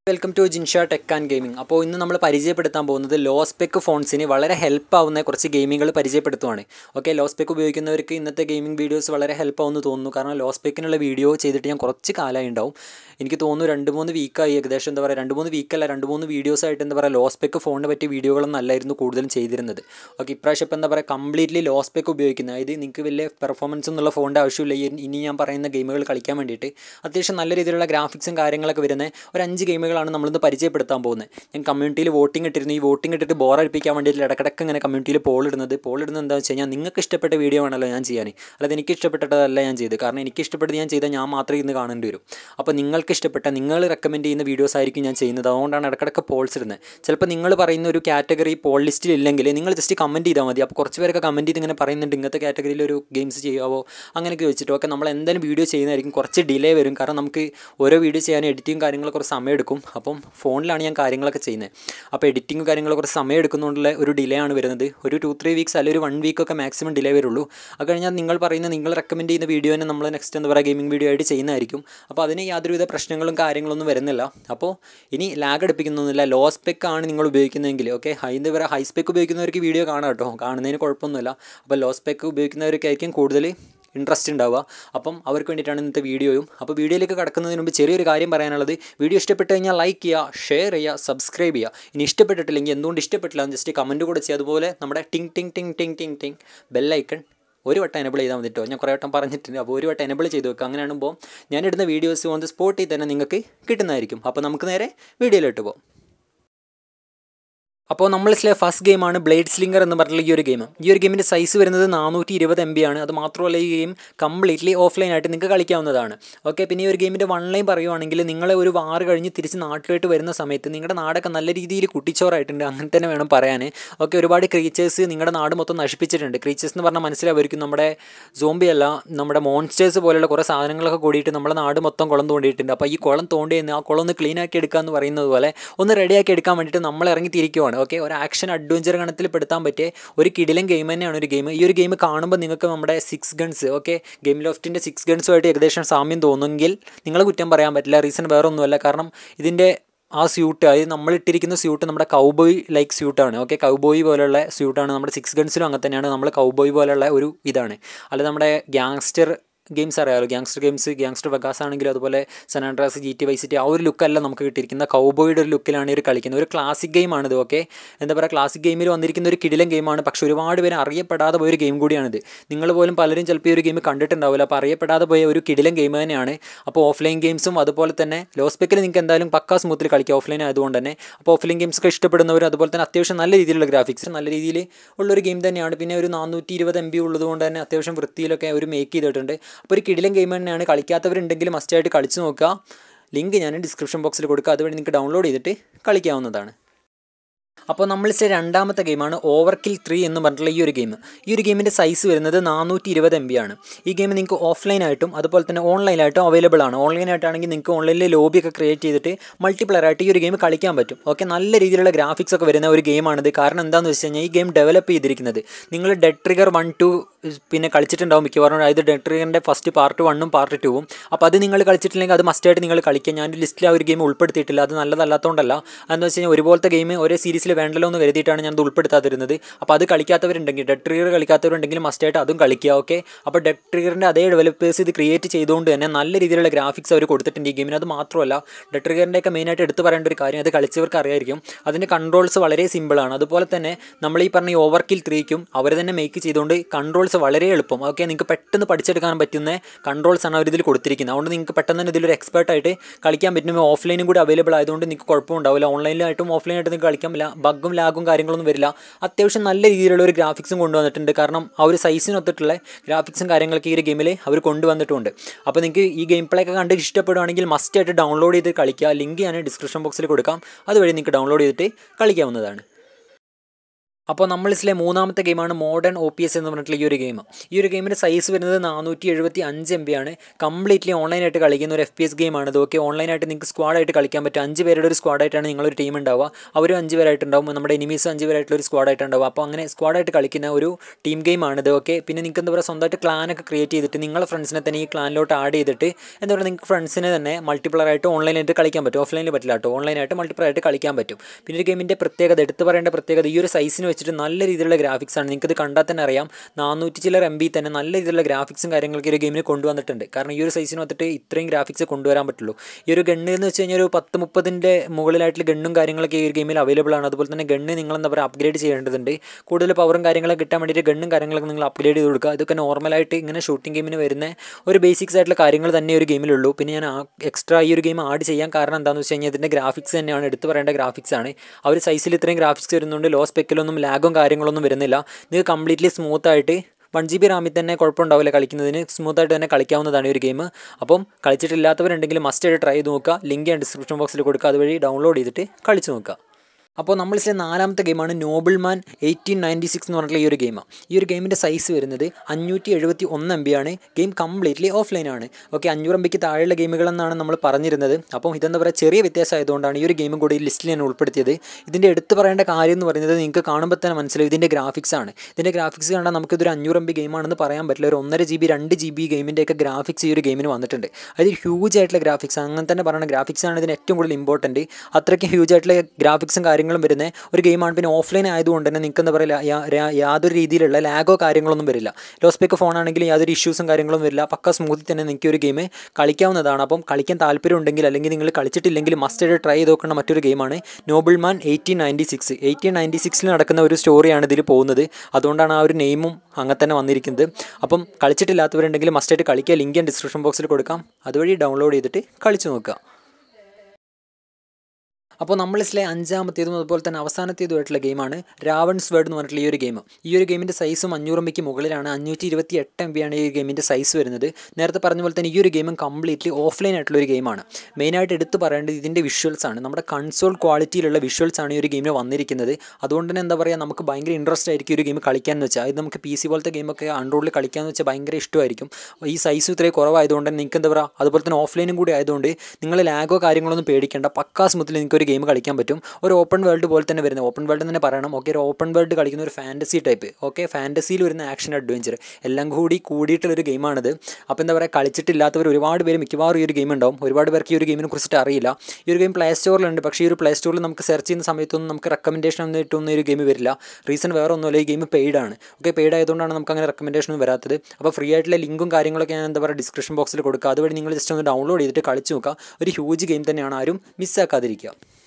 welcome to Jinsha tech and gaming അപ്പോൾ ഇന്ന് നമ്മൾ പരിചയപ്പെടുത്താൻ പോകുന്നത് ലോ സ്പെക്ക് ഫോൺസിന് വളരെ ഹെൽപ്പ് ആവുന്ന കുറച്ച് ഗെയിമിങ്ങൾ പരിചയപ്പെടുത്തുവാണ് ഓക്കെ ലോ സ്പെക്ക് ഉപയോഗിക്കുന്നവർക്ക് ഇന്നത്തെ ഗെയിമിംഗ് വീഡിയോസ് വളരെ ഹെൽപ്പ് ആവുമെന്ന് തോന്നുന്നു കാരണം ലോ സ്പെക്കിനുള്ള വീഡിയോ ചെയ്തിട്ട് ഞാൻ കുറച്ച് കാലമായി ഉണ്ടാവും എനിക്ക് തോന്നുന്നു രണ്ട് മൂന്ന് വീക്കായി ഏകദേശം എന്താ പറയുക രണ്ട് മൂന്ന് വീക്കല്ല രണ്ട് മൂന്ന് വീഡിയോസ് ആയിട്ട് എന്താ പറയുക ലോ സ്പെക്ക് ഫോണിനെ പറ്റിയ വീഡിയോകളൊന്നും അല്ലായിരുന്നു കൂടുതലും ചെയ്തിരുന്നത് ഓക്കെ ഇപ്രാവശ്യം ഇപ്പോൾ എന്താ പറയുക കംപ്ലീറ്റ്ലി ലോ സ്പെക്ക് ഉപയോഗിക്കുന്നത് അതായത് നിങ്ങൾക്ക് വലിയ പെർഫോമൻസ് എന്നുള്ള ഫോണിൻ്റെ ആവശ്യമില്ല ഈ- ഇനി ഞാൻ പറയുന്ന ഗെയിമുകൾ കളിക്കാൻ വേണ്ടിയിട്ട് അത്യാവശ്യം നല്ല രീതിയിലുള്ള ഗ്രാഫിക്സും കാര്യങ്ങളൊക്കെ വരുന്ന ഒരു അഞ്ച് ഗെയിമുകളാണ് നമ്മളിന്ന് പരിചയപ്പെടുത്താൻ പോകുന്നത് ഞാൻ കമ്മ്യൂണിറ്റിയിൽ വോട്ടിംഗ് ഇട്ടിരുന്നു ഈ വോട്ടിംഗ് ഇട്ടിട്ട് ബോറടിപ്പിക്കാൻ വേണ്ടിയിട്ട് ഇടക്കിടക്ക് ഇങ്ങനെ കമ്മ്യൂണിറ്റിയിൽ പോൾ ഇടുന്നത് പോൾ ഇടുന്നത് എന്താണെന്ന് വെച്ച് കഴിഞ്ഞാൽ നിങ്ങൾക്ക് ഇഷ്ടപ്പെട്ട വീഡിയോ ആണല്ലോ ഞാൻ ചെയ്യാൻ അല്ലാതെ എനിക്ക് ഇഷ്ടപ്പെട്ടതല്ല ഞാൻ ചെയ്ത് കാരണം എനിക്ക് ഇഷ്ടപ്പെട്ടത് ഞാൻ ചെയ്താൽ ഞാൻ മാത്രമേ ഇന്ന് കാണേണ്ടി വരും അപ്പോൾ നിങ്ങൾക്ക് ഇഷ്ടപ്പെട്ട നിങ്ങൾ റെക്കമെൻഡ് ചെയ്യുന്ന വീഡിയോസ് ആയിരിക്കും ഞാൻ ചെയ്യുന്നത് അതുകൊണ്ടാണ് ഇടക്കിടക്ക് പോൾസ് ഇടുന്നത് ചിലപ്പോൾ നിങ്ങൾ പറയുന്ന ഒരു കാറ്റഗറി പോൾ ലിസ്റ്റിൽ ഇല്ലെങ്കിൽ നിങ്ങൾ ജസ്റ്റ് കമൻറ്റ് ചെയ്താൽ മതി അപ്പോൾ കുറച്ച് പേരൊക്കെ കമൻറ്റ് ചെയ്ത് ഇങ്ങനെ പറയുന്നുണ്ട് ഇങ്ങനത്തെ കാറ്റഗറിയിൽ ഒരു ഗെയിംസ് ചെയ്യാവോ അങ്ങനെയൊക്കെ വെച്ചിട്ട് ഒക്കെ നമ്മൾ എന്തായാലും വീഡിയോ ചെയ്യുന്നതായിരിക്കും കുറച്ച് ഡിലേ വരും കാരണം നമുക്ക് ഓരോ വീഡിയോ ചെയ്യാൻ എഡിറ്റിംഗ് കാര്യങ്ങളൊക്കെ കുറച്ച് സമയം എടുക്കും അപ്പം ഫോണിലാണ് ഞാൻ കാര്യങ്ങളൊക്കെ ചെയ്യുന്നത് അപ്പോൾ എഡിറ്റിംഗ് കാര്യങ്ങളൊക്കെ കുറച്ച് സമയം എടുക്കുന്നതുകൊണ്ടുള്ള ഒരു ഡിലേ ആണ് വരുന്നത് ഒരു ടു ത്രീ വീക്സ് അല്ലെങ്കിൽ ഒരു വൺ വീക്കൊക്കെ മാക്സിമം ഡിലേ വരുള്ളൂ അത് കഴിഞ്ഞാൽ നിങ്ങൾ പറയുന്ന നിങ്ങൾ റെക്കമെൻഡ് ചെയ്യുന്ന വീഡിയോ തന്നെ നമ്മൾ നെക്സ്റ്റ് എന്താ പറയുക ഗെയിമിംഗ് വീഡിയോ ആയിട്ട് ചെയ്യുന്നതായിരിക്കും അപ്പോൾ അതിന് യാതൊരുവിധ പ്രശ്നങ്ങളും കാര്യങ്ങളൊന്നും വരുന്നില്ല അപ്പോൾ ഇനി ലാഗ് അടുപ്പിക്കുന്നൊന്നുമില്ല ലോ സ്പെക്ക് ആണ് നിങ്ങൾ ഉപയോഗിക്കുന്നതെങ്കിൽ ഓക്കെ ഹൈ എന്താ പറയുക ഹൈ സ്പെക്ക് ഉപയോഗിക്കുന്നവർക്ക് വീഡിയോ കാണാം കേട്ടോ കാണുന്നതിന് കുഴപ്പമൊന്നുമില്ല അപ്പോൾ ലോ സ്പെക്ക് ഉപയോഗിക്കുന്നവർക്കായിരിക്കും കൂടുതൽ ഇൻട്രസ്റ്റ് ഉണ്ടാവുക അപ്പം അവർക്ക് വേണ്ടിയിട്ടാണ് ഇന്നത്തെ വീഡിയോയും അപ്പോൾ വീഡിയോയിലേക്ക് കടക്കുന്നതിന് മുമ്പ് ചെറിയൊരു കാര്യം പറയാനുള്ളത് വീഡിയോ ഇഷ്ടപ്പെട്ട് കഴിഞ്ഞാൽ ലൈക്ക് ചെയ്യുക ഷെയർ ചെയ്യുക സബ്സ്ക്രൈബ് ചെയ്യുക ഇനി ഇഷ്ടപ്പെട്ടിട്ടില്ലെങ്കിൽ എന്തുകൊണ്ട് ഇഷ്ടപ്പെട്ടില്ല എന്ന് ജസ്റ്റ് കമൻറ്റ് കൂടെ ചെയ്യുക അതുപോലെ നമ്മുടെ ടിങ് ടിങ് ടിങ് ടിങ് ടിങ് ടിങ് ബെല്ലൈക്കൺ ഒരു വട്ടം എനബിൾ ചെയ്താൽ മതി കേട്ടോ ഞാൻ കുറേ വട്ടം പറഞ്ഞിട്ടുണ്ട് അപ്പോൾ ഒരു വട്ടം എനബിൾ ചെയ്ത് വെക്കുക അങ്ങനെയാകുമ്പോൾ ഞാനിടുന്ന വീഡിയോസ് ഓൺ ദ സ്പോട്ടിൽ തന്നെ നിങ്ങൾക്ക് കിട്ടുന്നതായിരിക്കും അപ്പോൾ നമുക്ക് നേരെ വീഡിയോയിലോട്ട് പോകും അപ്പോൾ നമ്മളിലെ ഫസ്റ്റ് ഗെയിമാണ് ബ്ലേഡ് സ്ലിംഗർ എന്ന് പറഞ്ഞിട്ടുള്ള ഈ ഒരു ഗെയിം ഈ ഒരു ഗെയിമിൻ്റെ സൈസ് വരുന്നത് നാനൂറ്റി ഇരുപത് എം ബി ആണ് അത് മാത്രമല്ല ഈ ഗെയിം കംപ്ലീറ്റ്ലി ഓഫ്ലൈൻ ആയിട്ട് നിങ്ങൾക്ക് കളിക്കാവുന്നതാണ് ഓക്കെ പിന്നെ ഈ ഒരു ഗെയിമിൻ്റെ വൺ ലൈൻ പറയുവാണെങ്കിൽ നിങ്ങൾ ഒരു വാറ് കഴിഞ്ഞ് തിരിച്ച് നാട്ടിലോട്ട് വരുന്ന സമയത്ത് നിങ്ങളുടെ നാടൊക്കെ നല്ല രീതിയിൽ കുട്ടിച്ചോറായിട്ടുണ്ട് അങ്ങനെ തന്നെ വേണം പറയാൻ ഓക്കെ ഒരുപാട് ക്രീച്ചേഴ്സ് നിങ്ങളുടെ നാട് മൊത്തം നശിപ്പിച്ചിട്ടുണ്ട് ക്രീച്ചേഴ്സ് എന്ന് പറഞ്ഞാൽ മനസ്സിലാവുമായിരിക്കും നമ്മുടെ സോംബി അല്ല നമ്മുടെ മോൺസ്റ്റേഴ്സ് പോലെയുള്ള കുറേ സാധനങ്ങളൊക്കെ കൂടിയിട്ട് നമ്മുടെ നാട് മൊത്തം കുളം തോണ്ടിയിട്ടുണ്ട് അപ്പോൾ ഈ കുളം തോണ്ടി ആ കുളം ഒന്ന് ക്ലീൻ ആക്കി എടുക്കുക എന്ന് പറയുന്നത് പോലെ ഒന്ന് റെഡിയാക്കി എടുക്കാൻ വേണ്ടിയിട്ട് നമ്മൾ ഇറങ്ങി തിരിക്കുവാണ് ഓക്കെ ഒരു ആക്ഷൻ അഡ്വഞ്ചർ ഗണത്തിൽ പെടുത്താൻ പറ്റിയ ഒരു കിടിലൻ ഗെയിം തന്നെയാണ് ഒരു ഗെയിം ഈ ഒരു ഗെയിം കാണുമ്പോൾ നിങ്ങൾക്ക് നമ്മുടെ സിക്സ് ഗൺസ് ഓക്കെ ഗെയിം ലോഫ്റ്റിൻ്റെ സിക്സ് ഗൺസുമായിട്ട് ഏകദേശം സാമ്യം തോന്നുമെങ്കിൽ നിങ്ങൾ കുറ്റം പറയാൻ പറ്റില്ല റീസൺ വേറെ ഒന്നുമല്ല കാരണം ഇതിൻ്റെ ആ സ്യൂട്ട് അതായത് നമ്മൾ ഇട്ടിരിക്കുന്ന സ്യൂട്ട് നമ്മുടെ കൗബോയ് ലൈക്ക് സ്യൂട്ടാണ് ഓക്കെ കൗബോയ് പോലുള്ള സ്യൂട്ടാണ് നമ്മുടെ സിക്സ് ഗൺസിലും അങ്ങനെ തന്നെയാണ് നമ്മൾ കൗബോയ് പോലുള്ള ഒരു ഇതാണ് അല്ല നമ്മുടെ ഗ്യാങ്സ്റ്റർ ഗെയിംസ് അറിയാമല്ലോ ഗ്യാങ്സ്റ്റർ ഗെയിംസ് ഗ്യാങ്സ്റ്റർ വെഗാസ് ആണെങ്കിലും അതുപോലെ San Andreas G T Y city ആ ഒരു ലുക്കല്ല നമുക്ക് കിട്ടിയിരിക്കുന്ന കൗബോയുടെ ഒരു ലുക്കിലാണ് ഇവർ കളിക്കുന്നത് ഒരു ക്ലാസിക് ഗെയിമാണിത് ഓക്കെ എന്താ പറയുക ക്ലാസിക് ഗെയിമിൽ വന്നിരിക്കുന്ന ഒരു കിടിലൻ ഗെയിമാണ് പക്ഷേ ഒരുപാട് പേര് അറിയപ്പെടാതെ പോയ ഒരു ഗെയിം കൂടിയാണിത് നിങ്ങൾ പോലും പലരും ചിലപ്പോൾ ഈ ഒരു ഗെയിം കണ്ടിട്ടുണ്ടാവില്ല അപ്പോൾ അറിയപ്പെടാതെ പോയ ഒരു കിടിലൻ ഗെയിം തന്നെയാണ് അപ്പോൾ ഓഫ്ലൈൻ ഗെയിംസും അതുപോലെ തന്നെ ലോ സ്പെക്കിൽ നിങ്ങൾക്ക് എന്തായാലും പക്കാ സ്മൂത്തിൽ കളിക്കാം ഓഫ്ലൈൻ ആയതുകൊണ്ട് തന്നെ അപ്പോൾ ഓഫ്ലൈൻ ഗെയിംസ് ഒക്കെ ഇഷ്ടപ്പെടുന്നവർ അതുപോലെ തന്നെ അത്യാവശ്യം നല്ല രീതിയിലുള്ള ഗ്രാഫിക്സ് നല്ല രീതിയിൽ ഉള്ളൊരു ഗെയിം തന്നെയാണ് പിന്നെ ഒരു നാനൂറ്റി ഇരുപത് എം ബി ഉള്ളതുകൊണ്ട് തന്നെ അത്യാവശ്യം വൃത്തിയിലൊക്കെ ഒരു മേക്ക് ചെയ്തിട്ടുണ്ട് അപ്പോൾ ഒരു കിടിലൻ ഗെയിം തന്നെയാണ് കളിക്കാത്തവരുണ്ടെങ്കിൽ മസ്റ്റായിട്ട് കളിച്ച് നോക്കുക ലിങ്ക് ഞാൻ ഡിസ്ക്രിപ്ഷൻ ബോക്സിൽ കൊടുക്കുക അതുവഴി നിങ്ങൾക്ക് ഡൗൺലോഡ് ചെയ്തിട്ട് കളിക്കാവുന്നതാണ് അപ്പോൾ നമ്മൾ ഇച്ചിരി രണ്ടാമത്തെ ഗെയിമാണ് ഓവർ കിൽ ത്രീ എന്ന് പറഞ്ഞിട്ടുള്ള ഈ ഒരു ഗെയിം ഈ ഒരു ഗെയിമിൻ്റെ സൈസ് വരുന്നത് നാനൂറ്റി ഇരുപത് എം ബി ആണ് ഈ ഗെയിം നിങ്ങൾക്ക് ഓഫ്ലൈനായിട്ടും അതുപോലെ തന്നെ ഓൺലൈനായിട്ടും അവൈലബിൾ ആണ് ഓൺലൈനായിട്ടാണെങ്കിൽ നിങ്ങൾക്ക് ഓൺലൈനിൽ ലോബിയൊക്കെ ക്രിയേറ്റ് ചെയ്തിട്ട് മൾട്ടിപ്ലെയർ ആയിട്ട് ഈ ഒരു ഗെയിം കളിക്കാൻ പറ്റും ഓക്കെ നല്ല രീതിയിലുള്ള ഗ്രാഫിക്സ് ഒക്കെ വരുന്ന ഒരു ഗെയിമാണിത് കാരണം എന്താണെന്ന് വെച്ച് കഴിഞ്ഞാൽ ഈ ഗെയിം ഡെവലപ്പ് ചെയ്തിരിക്കുന്നത് നിങ്ങൾ ഡെഡ് ട്രിഗർ വൺ ടു പിന്നെ കളിച്ചിട്ടുണ്ടാവും മിക്കവാറും അതായത് ഡെഡ് ട്രിഗറിൻ്റെ ഫസ്റ്റ് പാർട്ട് വണ്ണും പാർട്ട് ടുവും അപ്പോൾ അത് നിങ്ങൾ കളിച്ചിട്ടില്ലെങ്കിൽ അത് മസ്റ്റായിട്ട് നിങ്ങൾ കളിക്കുക ഞാൻ ലിസ്റ്റിൽ ആ ഒരു ഗെയിം ഉൾപ്പെടുത്തിയിട്ടില്ല അത് നല്ലതല്ലാത്തതുകൊണ്ടല്ല അതെന്ന് വെച്ച് കഴിഞ്ഞാൽ ഒരുപോലത്തെ ഗെയിം ഒരേ സീരീസിൽ വേണ്ടല്ലോ എന്ന് കരുതിയിട്ടാണ് ഞാൻ അത് ഉൾപ്പെടുത്താതിരുന്നത് അപ്പോൾ അത് കളിക്കാത്തവരുണ്ടെങ്കിൽ ഡെഡ് ട്രിഗർ കളിക്കാത്തവരുണ്ടെങ്കിൽ മസ്റ്റായിട്ട് അതും കളിക്കുക ഓക്കെ അപ്പോൾ ഡെഡ് ട്രിഗറിൻ്റെ അതേ ഡെവലപ്പേഴ്സ് ഇത് ക്രിയേറ്റ് ചെയ്തുകൊണ്ട് തന്നെ നല്ല രീതിയിലുള്ള ഗ്രാഫിക്സ് അവർ കൊടുത്തിട്ടുണ്ട് ഈ ഗെയിമിന് അത് മാത്രമല്ല ഡെഡ് ട്രിഗറിൻ്റെ ഒക്കെ മെയിനായിട്ട് എടുത്ത് പറയേണ്ട ഒരു കാര്യം അത് കളിച്ചവർക്ക് അറിയായിരിക്കും അതിൻ്റെ കൺട്രോൾസ് വളരെ സിമ്പിളാണ് അതുപോലെ തന്നെ നമ്മൾ ഈ പറഞ്ഞ ഈ ഓവർ കിൽ ത്രീക്കും അവർ തന്നെ മേക്ക് ചെയ്തുകൊണ്ട് കൺട്രോൾസ് വളരെ എളുപ്പം ഓക്കെ നിങ്ങൾക്ക് പെട്ടെന്ന് പഠിച്ചെടുക്കാൻ പറ്റുന്ന കൺട്രോൾസ് ആണ് അവർ ഇതിൽ കൊടുത്തിരിക്കുന്നത് അതുകൊണ്ട് നിങ്ങൾക്ക് പെട്ടെന്ന് തന്നെ ഇതിലൊരു എക്സ്പേർട്ടായിട്ട് കളിക്കാൻ പറ്റും ഓഫ്ലൈനും കൂടി അവൈലബിൾ ആയതുകൊണ്ട് നിങ്ങൾക്ക് കുഴപ്പമുണ്ടാവില്ല ഓൺലൈനിലായിട്ടും ഓഫ്ലൈനായിട്ടും നിങ്ങൾക്ക് കളിക്കാം ബഗ്ഗും ലാഗും കാര്യങ്ങളൊന്നും വരില്ല അത്യാവശ്യം നല്ല രീതിയിലുള്ള ഒരു ഗ്രാഫിക്സും കൊണ്ടുവന്നിട്ടുണ്ട് കാരണം ആ ഒരു സൈസിനൊത്തിട്ടുള്ള ഗ്രാഫിക്സും കാര്യങ്ങളൊക്കെ ഈ ഒരു ഗെയിമിൽ അവർ കൊണ്ടുവന്നിട്ടുണ്ട് അപ്പോൾ നിങ്ങൾക്ക് ഈ ഗെയിം പ്ലേ ഒക്കെ കണ്ട് ഇഷ്ടപ്പെടുവാണെങ്കിൽ മസ്റ്റായിട്ട് ഡൗൺലോഡ് ചെയ്ത് കളിക്കുക ലിങ്ക് ഞാൻ ഡിസ്ക്രിപ്ഷൻ ബോക്സിൽ കൊടുക്കാം അതുവഴി നിങ്ങൾക്ക് ഡൗൺലോഡ് ചെയ്തിട്ട് കളിക്കാവുന്നതാണ് അപ്പോൾ നമ്മളിസിലെ മൂന്നാമത്തെ ഗെയിമാണ് മോഡേൺ ഒ പി എസ് എന്ന് പറഞ്ഞിട്ടുള്ള ഈ ഒരു ഗെയിം ഈ ഒരു ഗെയിമിൻ്റെ സൈസ് വരുന്നത് നാനൂറ്റി എഴുപത്തി അഞ്ച് എം ബി ആണ് കംപ്ലീറ്റ്ലി ഓൺലൈനായിട്ട് കളിക്കുന്ന ഒരു എഫ് പി എസ് ഗെയിമാണ് ഇത് ഓക്കെ ഓൺലൈനായിട്ട് നിങ്ങൾക്ക് സ്ക്വാഡായിട്ട് കളിക്കാൻ പറ്റും അഞ്ച് പേരുടെ ഒരു സ്ക്വാഡായിട്ടാണ് നിങ്ങളൊരു ടീം ഉണ്ടാവുക അവരും അഞ്ച് പേരായിട്ടുണ്ടാവും നമ്മുടെ എനിമീസ് അഞ്ച് പേരായിട്ടുള്ള ഒരു സ്ക്വാഡായിട്ട് ഉണ്ടാവും അപ്പോൾ അങ്ങനെ സ്ക്വാഡായിട്ട് കളിക്കുന്ന ഒരു ടീം ഗെയിമാണ് ഇത് ഓക്കെ പിന്നെ നിങ്ങൾക്ക് എന്താ പറയുക സ്വന്തമായിട്ട് ക്ലാനൊക്കെ ക്രിയേറ്റ് ചെയ്തിട്ട് നിങ്ങളെ ഫ്രണ്ട്സിനെ തന്നെ ഈ ക്ലാനിലോട്ട് ആഡ് ചെയ്തിട്ട് എന്താ പറയുക നിങ്ങൾക്ക് ഫ്രണ്ട്സിനെ തന്നെ മൾട്ടിപ്ലർ ആയിട്ട് ഓൺലൈനായിട്ട് കളിക്കാൻ പറ്റും ഓഫ്ലൈനിൽ പറ്റില്ല കേട്ടോ ഓൺലൈനായിട്ട് മൾട്ടിപ്ലർ ആയിട്ട് കളിക്കാൻ പറ്റും പിന്നെ ഒരു ഗെയിമിൻ്റെ പ്രത്യേകത എടുത്ത് പറയേണ്ട പ്രത്യേകത ഈ ഒരു സൈസിന് വെച്ചിട്ട് നല്ല രീതിയിലുള്ള ഗ്രാഫിക്സ് ആണ് നിങ്ങൾക്ക് ഇത് കണ്ടാൽ തന്നെ അറിയാം നാനൂറ്റി ചില്ലർ എം ബി തന്നെ നല്ല രീതിയിലുള്ള ഗ്രാഫിക്സും കാര്യങ്ങളൊക്കെ ഈ ഒരു ഗെയിമിന് കൊണ്ടുവന്നിട്ടുണ്ട് കാരണം ഈ ഒരു സൈസിന് വന്നിട്ട് ഇത്രയും ഗ്രാഫിക്സ് കൊണ്ടുവരാൻ പറ്റുള്ളൂ ഈ ഒരു ഗണ്ണ് എന്ന് വെച്ച് കഴിഞ്ഞാൽ ഒരു പത്ത് മുപ്പതിൻ്റെ മുകളിലായിട്ടുള്ള ഗണ്ണും കാര്യങ്ങളൊക്കെ ഈ ഒരു ഗെയിമിൽ അവൈലബിൾ ആണ് അതുപോലെ തന്നെ ഗണ്ണ് നിങ്ങൾ എന്താ പറയുക അപ്ഗ്രേഡ് ചെയ്യേണ്ടതുണ്ട് കൂടുതൽ പവറും കാര്യങ്ങളൊക്കെ കിട്ടാൻ വേണ്ടിയിട്ട് ഗണ്ണും കാര്യങ്ങളൊക്കെ നിങ്ങൾ അപ്ഗ്രേഡ് ചെയ്ത് കൊടുക്കുക ഇതൊക്കെ നോർമലായിട്ട് ഇങ്ങനെ ഷൂട്ടിംഗ് ഗെയിമിന് വരുന്ന ഒരു ബേസിക്സ് ആയിട്ടുള്ള കാര്യങ്ങൾ തന്നെ ഒരു ഗെയിമിലുള്ളൂ പിന്നെ ഞാൻ എക്സ്ട്രാ ഈ ഒരു ഗെയിം ആഡ് ചെയ്യാൻ കാരണം എന്താണെന്ന് വെച്ച് കഴിഞ്ഞാൽ ഇതിൻ്റെ ഗ്രാഫിക്സ് തന്നെയാണ് എടുത്തു പറയേണ്ട ഗ്രാഫിക്സ് ആണ് ആ ഒരു സൈസിൽ ഇത്രയും ഗ്രാഫിക്സ് വരുന്നുണ്ട് ലോ സ്പെക്കിലൊന്നും ലാഗും കാര്യങ്ങളൊന്നും വരുന്നില്ല നിങ്ങൾക്ക് കംപ്ലീറ്റ്ലി സ്മൂത്ത് ആയിട്ട് വൺ ജി ബി റാമിൽ തന്നെ കുഴപ്പമുണ്ടാവില്ല കളിക്കുന്നതിന് സ്മൂത്തായിട്ട് തന്നെ കളിക്കാവുന്നതാണ് ഈ ഒരു ഗെയിം അപ്പം കളിച്ചിട്ടില്ലാത്തവരുണ്ടെങ്കിൽ മസ്റ്റ് ആയിട്ട് ട്രൈ ചെയ്ത് നോക്കുക ലിങ്ക് ഞാൻ ഡിസ്ക്രിപ്ഷൻ ബോക്സിൽ കൊടുക്കുക അതുവഴി ഡൗൺലോഡ് ചെയ്തിട്ട് കളിച്ച് നോക്കുക അപ്പോൾ നമ്മൾ ഇതിലെ നാലാമത്തെ ഗെയിമാണ് noble man eighteen ninety six എന്ന് പറഞ്ഞിട്ടുള്ള ഈ ഒരു ഗെയിമാണ് ഈ ഒരു ഗെയിമിൻ്റെ സൈസ് വരുന്നത് അഞ്ഞൂറ്റി എഴുപത്തി ഒന്ന് എം ബി ആണ് ഗെയിം കംപ്ലീറ്റ്ലി ഓഫ്ലൈൻ ആണ് ഓക്കെ അഞ്ഞൂറ് എം ബിക്ക് താഴെയുള്ള ഗെയിമുകളെന്നാണ് നമ്മൾ പറഞ്ഞിരുന്നത് അപ്പം ഇതെന്താ പറയുക ചെറിയ വ്യത്യാസം ആയതുകൊണ്ടാണ് ഈ ഒരു ഗെയിമും കൂടി ഈ ലിസ്റ്റിൽ ഞാൻ ഉൾപ്പെടുത്തിയത് ഇതിൻ്റെ എടുത്ത് പറയേണ്ട കാര്യം എന്ന് പറയുന്നത് നിങ്ങൾക്ക് കാണുമ്പോൾ തന്നെ മനസ്സിലാവും ഇതിൻ്റെ ഗ്രാഫിക്സ് ആണ് ഇതിൻ്റെ ഗ്രാഫിക്സ് കണ്ടാൽ നമുക്കിതൊരു അഞ്ഞൂറ് എം ബി ഗെയിമാണെന്ന് പറയാൻ പറ്റില്ല ഒരു ഒന്നര ജി ബി രണ്ട് ജി ബി ഗെയിമിൻ്റെയൊക്കെ ഗ്രാഫിക്സ് ഈ ഒരു ഗെയിമിന് വന്നിട്ടുണ്ട് അതായത് ഹ്യൂജ് ആയിട്ടുള്ള ഗ്രാഫിക്സ് അങ്ങനെ തന്നെ പറയുന്ന ഗ്രാഫിക്സ് ആണ് ഇതിന് ഏറ്റവും കൂടുതൽ ഇമ്പോർട്ടൻറ്റ് അത്രയ്ക്ക് ഹ്യൂജ് ആയിട്ടുള്ള ഗ്രാഫിക്സും കാര്യങ്ങളും വരുന്ന ഒരു ഗെയിമാണ് പിന്നെ ഓഫ്ലൈൻ ആയതുകൊണ്ട് തന്നെ നിങ്ങൾക്ക് എന്താ പറയുക യാതൊരു രീതിയിലുള്ള ലാഗോ കാര്യങ്ങളൊന്നും വരില്ല ലോ സ്പെക്ക് ഫോൺ ആണെങ്കിലും യാതൊരു ഇഷ്യൂസും കാര്യങ്ങളും വരില്ല പക്ക സ്മൂത്തിൽ തന്നെ നിങ്ങൾക്ക് ഒരു ഗെയിം കളിക്കാവുന്നതാണ് അപ്പം കളിക്കാൻ താല്പര്യം ഉണ്ടെങ്കിൽ അല്ലെങ്കിൽ നിങ്ങൾ കളിച്ചിട്ടില്ലെങ്കിൽ മസ്റ്റ് ആയിട്ട് ട്രൈ ചെയ്ത് നോക്കേണ്ട മറ്റൊരു ഗെയിമാണ് noble man eighteen ninety six eighteen ninety സിക്സിൽ നടക്കുന്ന ഒരു സ്റ്റോറിയാണ് ഇതിൽ പോകുന്നത് അതുകൊണ്ടാണ് ആ ഒരു നെയിമും അങ്ങനെ തന്നെ വന്നിരിക്കുന്നത് അപ്പം കളിച്ചിട്ടില്ലാത്തവരുണ്ടെങ്കിൽ മസ്റ്റ് ആയിട്ട് കളിക്കുക ലിങ്ക് ഞാൻ ഡിസ്ക്രിപ്ഷൻ ബോക്സിൽ കൊടുക്കാം അതുവഴി ഡൗൺലോഡ് ചെയ്തിട്ട് കളിച്ച് നോക്കുക അപ്പോൾ നമ്മളിസിലെ അഞ്ചാമത്തേതും അതുപോലെ തന്നെ അവസാനത്തേതുമായിട്ടുള്ള ഗെയിമാണ് രാവൺസ് വേർഡ് എന്ന് പറഞ്ഞിട്ടുള്ള ഈ ഒരു ഗെയിം ഈ ഒരു ഗെയിമിൻ്റെ സൈസും അഞ്ഞൂറ് എം ബിക്ക് മുകളിലാണ് അഞ്ഞൂറ്റി ഇരുപത്തി എട്ട് എം ബി ആണ് ഈ ഗെയിമിൻ്റെ സൈസ് വരുന്നത് നേരത്തെ പറഞ്ഞ പോലെ തന്നെ ഈ ഒരു ഗെയിമും കംപ്ലീറ്റ്ലി ഓഫ്ലൈൻ ആയിട്ടുള്ള ഒരു ഗെയിമാണ് മെയിനായിട്ട് എടുത്ത് പറയേണ്ടത് ഇതിൻ്റെ വിഷ്വൽസ് ആണ് നമ്മുടെ കൺസോൾ ക്വാളിറ്റിയിലുള്ള വിഷ്വൽസ് ആണ് ഈ ഒരു ഗെയിമിൽ വന്നിരിക്കുന്നത് അതുകൊണ്ട് തന്നെ എന്താ പറയുക നമുക്ക് ഭയങ്കര ഇൻട്രസ്റ്റ് ആയിരിക്കും ഈ ഒരു ഗെയിം കളിക്കാമെന്ന് വെച്ചാൽ അത് നമുക്ക് പി സി പോലത്തെ ഗെയിമൊക്കെ ആൻഡ്രോയിഡിൽ കളിക്കാമെന്ന് വെച്ചാൽ ഭയങ്കര ഇഷ്ടമായിരിക്കും ഈ സൈസ് ഇത്രയും കുറവായതുകൊണ്ട് തന്നെ നിങ്ങൾക്ക് എന്താ പറയുക അതുപോലെ തന്നെ ഓഫ്ലൈനും കൂടി ആയതുകൊണ്ട് നിങ്ങൾ ലാഗോ കാര്യങ്ങളൊന്നും പേടിക്കേണ്ട പക്കാ സ്മൂത്തിൽ നിങ്ങൾക്ക് ഒരു ഗെയിം കളിക്കാൻ പറ്റും ഒരു ഓപ്പൺ വേൾഡ് പോലെ തന്നെ വരുന്നത് ഓപ്പൺ വേൾഡ് തന്നെ പറയണം ഓക്കെ ഒരു ഓപ്പൺ വേൾഡ് കളിക്കുന്ന ഒരു ഫാൻറ്റസി ടൈപ്പ് ഓക്കെ ഫാൻറ്റസിയിൽ വരുന്ന ആക്ഷൻ അഡ്വഞ്ചർ എല്ലാം കൂടി കൂടിയിട്ടുള്ളൊരു ഗെയിമാണിത് അപ്പോൾ എന്താ പറയുക കളിച്ചിട്ടില്ലാത്തവർ ഒരുപാട് പേര് മിക്കവാറും ഈ ഒരു ഗെയിം ഉണ്ടാവും ഒരുപാട് പേർക്ക് ഈ ഒരു ഗെയിമിനെ കുറിച്ചിട്ട് അറിയില്ല ഈ ഒരു ഗെയിം പ്ലേ സ്റ്റോറിലുണ്ട് പക്ഷേ ഈ ഒരു പ്ലേ സ്റ്റോറിൽ നമുക്ക് സെർച്ച് ചെയ്യുന്ന സമയത്തൊന്നും നമുക്ക് റെക്കമെൻഡേഷൻ ഒന്നും ഇട്ടൊന്നും ഈ ഒരു ഗെയിം വരില്ല റീസൺ വേറെ ഒന്നുമല്ല ഈ ഗെയിം പെയ്ഡ് ആണ് ഓക്കെ പെയ്ഡ് ആയതുകൊണ്ടാണ് നമുക്ക് അങ്ങനെ റെക്കമെൻഡേഷൻ ഒന്നും വരാത്തത് അപ്പോൾ ഫ്രീ ആയിട്ടുള്ള ലിങ്കും കാര്യങ്ങളൊക്കെ ഞാൻ എന്താ പറയുക ഡിസ്ക്രിപ്ഷൻ ബോക്സിൽ കൊടുക്കുക അതുവഴി നിങ്ങൾ ജസ്റ്റ് ഒന്ന് ഡൗൺലോഡ് ചെയ്തിട്ട് കളിച്ച് നോക്കുക ഒരു ഹ്യൂജ് ഗെയിം തന്നെയാണ് ആരും മിസ്സാക്കാതിരിക്കുക